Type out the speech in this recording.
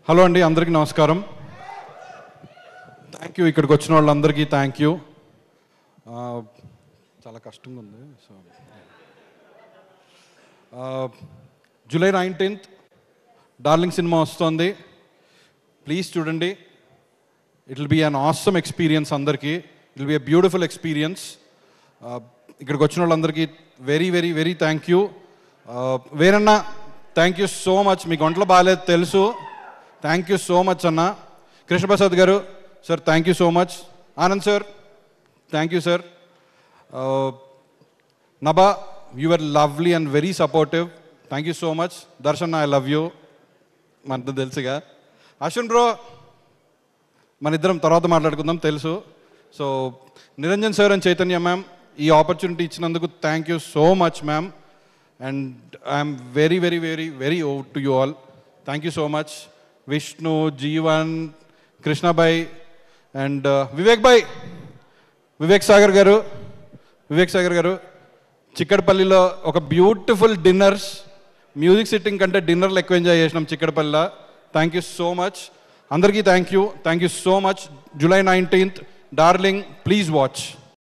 hello అండి అందరికీ నమస్కారం థ్యాంక్ యూ ఇక్కడికి వచ్చిన వాళ్ళందరికీ థ్యాంక్ యూ చాలా కష్టంగా ఉంది so July nineteenth Darling cinema వస్తుంది ప్లీజ్ చూడండి it will be an awesome experience అందరికీ it will be a beautiful experience ఇక్కడికి వచ్చిన వాళ్ళందరికీ very very very thank you వేరన్నా థ్యాంక్ యూ సో మచ్ మీకు ఒంట్లో బాగాలేదు తెలుసు థ్యాంక్ యూ సో మచ్ అన్న Krishnaprasad garu sir thank you so much Anand sir thank you sir Naba you are lovely and very supportive thank you so much Darshan I love you మనకు తెలుసుగా Ashwin bro మన ఇద్దరం తర్వాత మాట్లాడుకుందాం తెలుసు so Niranjan sir and Chaitanya ma'am ఈ opportunity ఇచ్చినందుకు thank you so much ma'am and I'm very very very very oh to you all thank you so much Vishnu Jeevan Krishnabai and Vivek బాయ్ వివేక్ సాగర్ గారు వివేక్ సాగర్ గారు చిక్కడపల్లిలో ఒక బ్యూటిఫుల్ డిన్నర్స్ మ్యూజిక్ సిట్టింగ్ కంటే డిన్నర్లు ఎక్కువ ఎంజాయ్ చేసినాం చిక్కడపల్లిలో థ్యాంక్ యూ సో మచ్ అందరికీ thank you thank you so much July nineteenth darling please watch